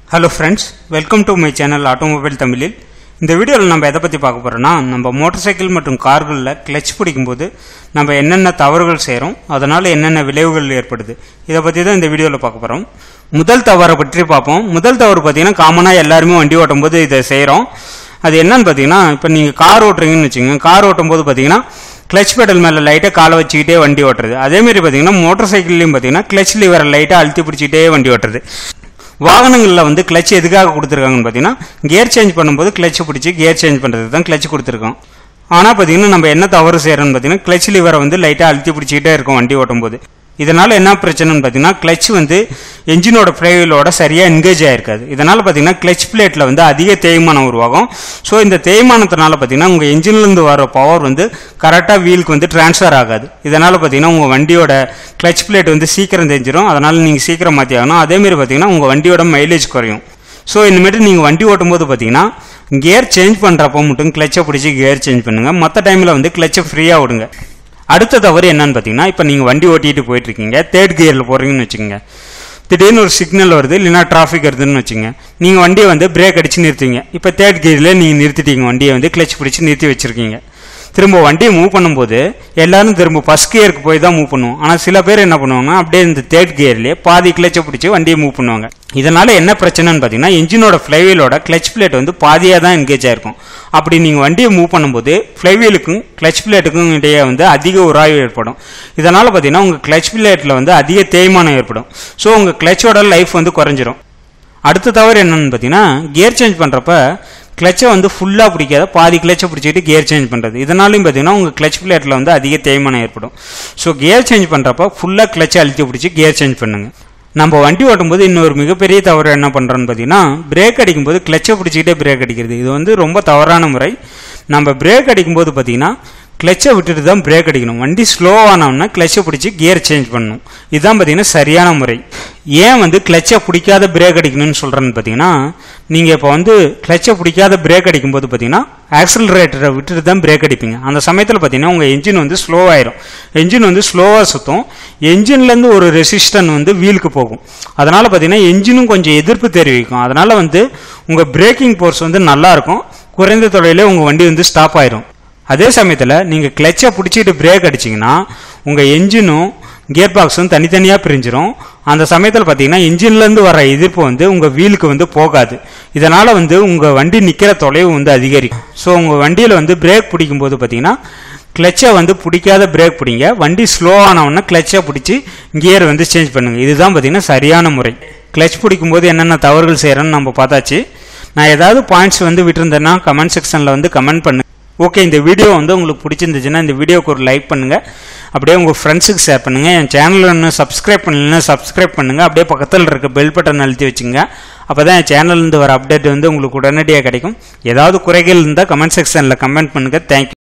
hello friends welcome to my channel automobile தமிழில் இந்த வீடியோவில் நம்ம எதை பற்றி பார்க்க போகிறோம்னா நம்ம மோட்டார் சைக்கிள் மற்றும் கார்களில் கிளச் பிடிக்கும்போது நம்ம என்னென்ன தவறுகள் செய்கிறோம் அதனால் என்னென்ன விளைவுகள் ஏற்படுது இதை பற்றி தான் இந்த வீடியோவில் பார்க்க போகிறோம் முதல் தவறை பற்றி பார்ப்போம் முதல் தவறு பார்த்தீங்கன்னா காமனாக எல்லாருமே வண்டி ஓட்டும் போது இதை செய்கிறோம் அது என்னன்னு பார்த்தீங்கன்னா இப்போ நீங்கள் கார் ஓட்டுறீங்கன்னு வச்சுக்கோங்க கார் ஓட்டும் போது பார்த்தீங்கன்னா கிளச் பெடல் மேலே லைட்டாக காலை வச்சுக்கிட்டே வண்டி ஓட்டுறது அதேமாரி பார்த்தீங்கன்னா மோட்டார் சைக்கிள்லையும் பார்த்தீங்கன்னா கிளச் லிவரை லைட்டாக அழுத்தி பிடிச்சிக்கிட்டே வண்டி ஓட்டுறது வாகனங்களில் வந்து கிளச் எதுக்காக கொடுத்துருக்காங்கன்னு பார்த்தீங்கன்னா கியர் சேஞ்ச் பண்ணும்போது கிளச்சை பிடிச்சி கியர் சேஞ்ச் பண்ணுறது தான் கிளச் கொடுத்துருக்கோம் ஆனால் பார்த்தீங்கன்னா நம்ம என்ன தவறு செய்கிறோம்னு பார்த்தீங்கன்னா கிளச் லிவரை வந்து லைட்டாக அழுத்தி பிடிச்சிக்கிட்டே இருக்கோம் வண்டி ஓட்டும்போது இதனால் என்ன பிரச்சனைன்னு பார்த்தீங்கன்னா கிளச் வந்து என்ஜினோட ஃப்ளைவீலோட சரியாக என்கேஜ் ஆயிருக்காது இதனால் பார்த்தீங்கன்னா கிளச் பிளேட்டில் வந்து அதிக தேய்மானம் உருவாகும் ஸோ இந்த தேய்மானத்தினால பார்த்தீங்கன்னா உங்கள் என்ஜின்லேருந்து வர பவர் வந்து கரெக்டாக வீலுக்கு வந்து ட்ரான்ஸ்ஃபர் ஆகாது இதனால் பார்த்தீங்கன்னா உங்கள் வண்டியோட கிளச் பிளேட் வந்து சீக்கிரம் தெரிஞ்சிடும் அதனால் நீங்கள் சீக்கிரம் மாற்றி ஆகணும் அதேமாரி பார்த்தீங்கன்னா உங்கள் வண்டியோட மைலேஜ் குறையும் ஸோ இனிமேட்டு நீங்கள் வண்டி ஓட்டும்போது பார்த்தீங்கன்னா கியர் சேஞ்ச் பண்ணுறப்போ மட்டும் கிளச்சை பிடிச்சி கியர் சேஞ்ச் பண்ணுங்கள் மற்ற டைமில் வந்து கிளச்சை ஃப்ரீயாக விடுங்க அடுத்த தவறு என்னன்னு பார்த்தீங்கன்னா இப்போ நீங்கள் வண்டி ஓட்டிகிட்டு போயிட்டு இருக்கீங்க தேர்ட் கியரில் போகிறீங்கன்னு வச்சுக்கோங்க திடீர்னு ஒரு சிக்னல் வருது இல்லைனா டிராஃபிக் வருதுன்னு வச்சுங்க நீங்கள் வண்டியை வந்து பிரேக் அடித்து நிறுத்துவீங்க இப்போ தேர்ட் கியரில் நீங்கள் நிறுத்திட்டீங்க வண்டியை வந்து கிளச் பிடிச்சி நிறுத்தி வச்சுருக்கீங்க திரும்ப வண்டியை மூவ் பண்ணும்போது எல்லாரும் திரும்ப ஃபஸ்ட் கியருக்கு போய் தான் மூவ் பண்ணுவோம் ஆனால் சில பேர் என்ன பண்ணுவாங்க அப்படியே இந்த தேர்ட் கியர்லேயே பாதி கிளச்சை பிடிச்சி வண்டியை மூவ் பண்ணுவாங்க இதனால என்ன பிரச்சனைன்னு பார்த்தீங்கன்னா இன்ஜினோட ஃப்ளைவீலோட கிளச் பிளேட் வந்து பாதியாக தான் என்கேஜ் ஆயிருக்கும் அப்படி நீங்கள் வண்டியை மூவ் பண்ணும்போது ஃப்ளைவீலுக்கும் கிளச் பிளேட்டுக்கும் இடையே வந்து அதிக உராய்வு ஏற்படும் இதனால் பார்த்தீங்கன்னா உங்கள் கிளச் பிளேட்டில் வந்து அதிக தேய்மானம் ஏற்படும் ஸோ உங்கள் கிளச்சோட லைஃப் வந்து குறைஞ்சிரும் அடுத்த தவறு என்னன்னு பார்த்தீங்கன்னா கியர் சேஞ்ச் பண்ணுறப்ப கிளச்சை வந்து ஃபுல்லாக பிடிக்காத பாதி கிளச்சை பிடிச்சிட்டு கியர் சேஞ்ச் பண்ணுறது இதனாலையும் பார்த்தீங்கன்னா உங்கள் கிளச் பிளேட்டில் வந்து அதிக தேய்மானம் ஏற்படும் ஸோ கியர் சேஞ்ச் பண்ணுறப்ப ஃபுல்லாக கிளச்சை அழுத்தி பிடிச்சி கியர் சேஞ்ச் பண்ணுங்கள் நம்ம வண்டி ஓட்டும்போது இன்னொரு மிகப்பெரிய தவறு என்ன பண்ணுறோன்னு பார்த்தீங்கன்னா பிரேக் அடிக்கும்போது கிளச்சை பிடிச்சிக்கிட்டே பிரேக் அடிக்கிறது இது வந்து ரொம்ப தவறான முறை நம்ம பிரேக் அடிக்கும்போது பார்த்தீங்கன்னா கிளச்சை விட்டுட்டு தான் பிரேக் அடிக்கணும் வண்டி ஸ்லோவானோம்னா கிளச்சை பிடிச்சி கியர் சேஞ்ச் பண்ணணும் இதுதான் பார்த்தீங்கன்னா சரியான முறை ஏன் வந்து கிளச்சை பிடிக்காத பிரேக் அடிக்கணும்னு சொல்கிறேன்னு பார்த்தீங்கன்னா நீங்கள் இப்போ வந்து கிளச்சை பிடிக்காத பிரேக் அடிக்கும்போது பார்த்தீங்கன்னா ஆக்சலரேட்டரை விட்டுட்டு தான் பிரேக் அடிப்பீங்க அந்த சமயத்தில் பார்த்தீங்கன்னா உங்கள் என்ஜின் வந்து ஸ்லோ ஆயிரும் என்ஜின் வந்து ஸ்லோவாக சுற்றும் என்ஜின்லேருந்து ஒரு ரெசிஸ்டன் வந்து வீலுக்கு போகும் அதனால் பார்த்தீங்கன்னா என்ஜினும் கொஞ்சம் எதிர்ப்பு தெரிவிக்கும் அதனால் வந்து உங்கள் பிரேக்கிங் ஃபோர்ஸ் வந்து நல்லாயிருக்கும் குறைந்த தொலைவில் உங்கள் வண்டி வந்து ஸ்டாப் ஆயிரும் அதே சமயத்தில் நீங்கள் கிளச்சை பிடிச்சிட்டு பிரேக் அடிச்சிங்கன்னா உங்கள் என்ஜினும் கியர் பாக்ஸும் தனித்தனியாக பிரிஞ்சிடும் அந்த சமயத்தில் பார்த்தீங்கன்னா இன்ஜின்லேருந்து வர எதிர்ப்பு வந்து உங்கள் வீலுக்கு வந்து போகாது இதனால் வந்து உங்கள் வண்டி நிற்கிற தொலைவு வந்து அதிகரிக்கும் ஸோ உங்கள் வண்டியில் வந்து பிரேக் பிடிக்கும்போது பார்த்தீங்கன்னா கிளச்சை வந்து பிடிக்காத பிரேக் பிடிங்க வண்டி ஸ்லோ ஆனவுடனே கிளச்சை பிடிச்சி கியர் வந்து சேஞ்ச் பண்ணுங்கள் இதுதான் பார்த்தீங்கன்னா சரியான முறை கிளச் பிடிக்கும்போது என்னென்ன தவறுகள் செய்கிறேன்னு நம்ம பார்த்தாச்சு நான் ஏதாவது பாயிண்ட்ஸ் வந்து விட்டுருந்தேன்னா கமெண்ட் செக்ஷனில் வந்து கமெண்ட் பண்ணு ஓகே இந்த வீடியோ வந்து உங்களுக்கு பிடிச்சிருந்துச்சுன்னா இந்த வீடியோக்கு ஒரு லைக் பண்ணுங்கள் அப்படியே உங்கள் ஃப்ரெண்ட்ஸுக்கு ஷேர் பண்ணுங்கள் என் சேனலில் இன்னும் சப்ஸ்கிரைப் பண்ணலன்னா சப்ஸ்கிரைப் பண்ணுங்கள் அப்படியே பக்கத்தில் இருக்க பெல் பட்டன் அழுத்தி வச்சுங்க அப்போ தான் என் சேனல்லேருந்து வர அப்டேட் வந்து உங்களுக்கு உடனடியாக கிடைக்கும் ஏதாவது குறைகள் இருந்தால் கமெண்ட் செக்ஷனில் கமெண்ட் பண்ணுங்கள் தேங்க்யூ